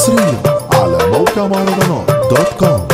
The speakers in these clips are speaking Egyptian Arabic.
حصريا على موقع مهرجانات دوت كوم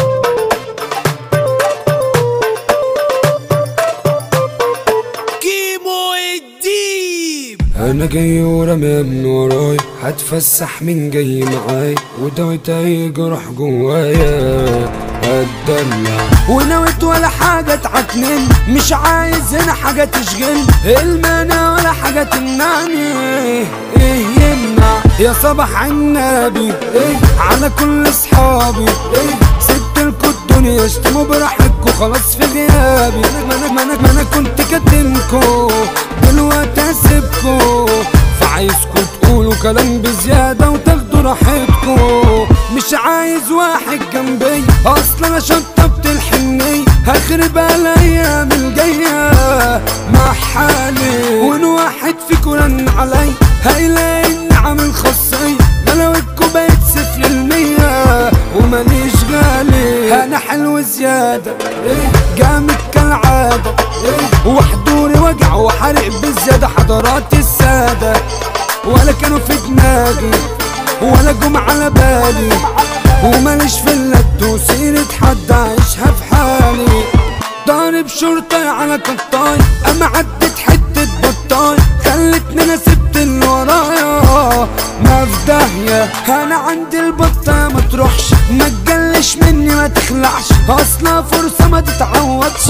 كيمو الديب انا جاي ورمي من وراي هتفسح من جاي معاي ودويت اي جرح جوايا هتدلع ونويت ولا حاجة تعكنن مش عايز هنا حاجة تشغل المنى ولا حاجة تمنعني ايه يمنع يا صباح النبي ايه على كل اصحابي ايه سبت لكم الدنيا اشتموا براحتكم خلاص في غيابي ما انا ما انا ما انا كنت كاتمكم دلوقتي هسيبكم فعايزكم تقولوا كلام بزيادة وتاخدوا راحتكم مش عايز واحد جنبي اصلا انا شطبت الحنية هخرب الايام الجاية مع حالي وان واحد فيكم رن علي هيلاقي النعم الخاصية غلاوتكم بقت صفر المية وماليش غالي انا حلو زيادة إيه جامد كالعادة إيه وحضوري وجع وحرق بالزيادة حضرات السادة ولا كانوا في دماغي ولا جم على بالي وماليش في اللد وسيرة حد عايشها في حالي ضارب شرطة على قطاي اما عدت حتة بطاي خلتني انا سبت اللي ورايا ما في داهية انا عندي البطة ما تروحش ما تجلش مني ما تخلعش اصلا فرصة ما تتعوضش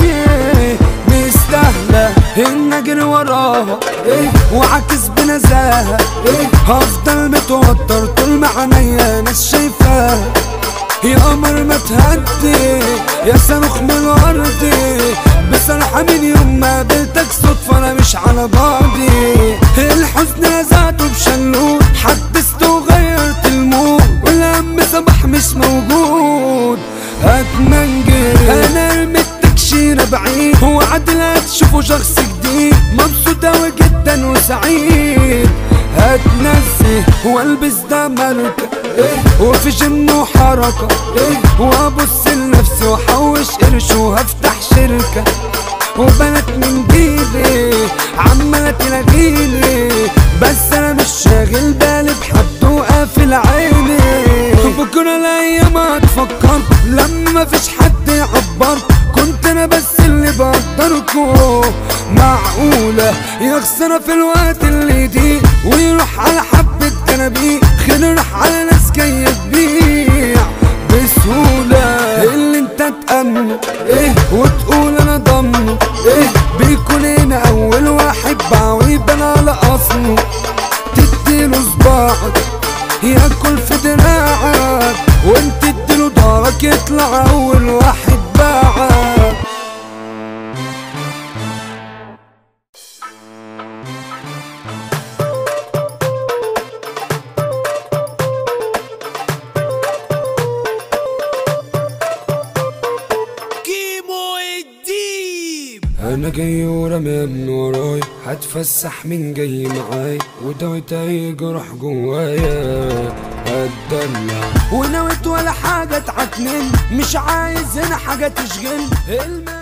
مستاهلة ان اجري وراها ايه وعكس بنزاهة ايه هفضل متوتر طول ما عينيا ناس شايفاها يا قمر ما تهدي يا صاروخ من الارض بصراحة من يوم ما قابلتك صدفة انا مش على بعضي الحزن ذاته بشلوت حدثت وغيرت المود والهم صباح مش موجود هتمنجر انا رميت تكشيرة بعيد وعدل هتشوفوا شخص جديد مبسوط اوي جدا وسعيد هتنزه والبس ده ماركة إيه وفي جيم وحركة إيه وابص لنفسي واحوش قرش وهفتح شركة وبنات من جيلي عمالة تلاغيلي بس انا مش شاغل بالي بحد وقافل عيني بكرة الايام هتفكر لما مفيش حد يعبر كنت انا بس اللي بقدركم معقولة يا خسارة في الوقت اللي دي ويروح على حبة جنابيع خير راح على ناس جاية تبيع بسهولة اللي انت تأمنه ايه وتقول انا ضمنه ايه بيكون هنا اول واحد بعويب انا على اصله تديله صباعك ياكل في دراعك وانت تديله ضهرك يطلع اول واحد باعك كيمو الديب انا جاي ورمي من وراي هتفسح من جاي معاي ودويت اي جرح جوايا هتدلع ونويت ولا حاجة تعكنن مش عايز هنا حاجة تشغل الم...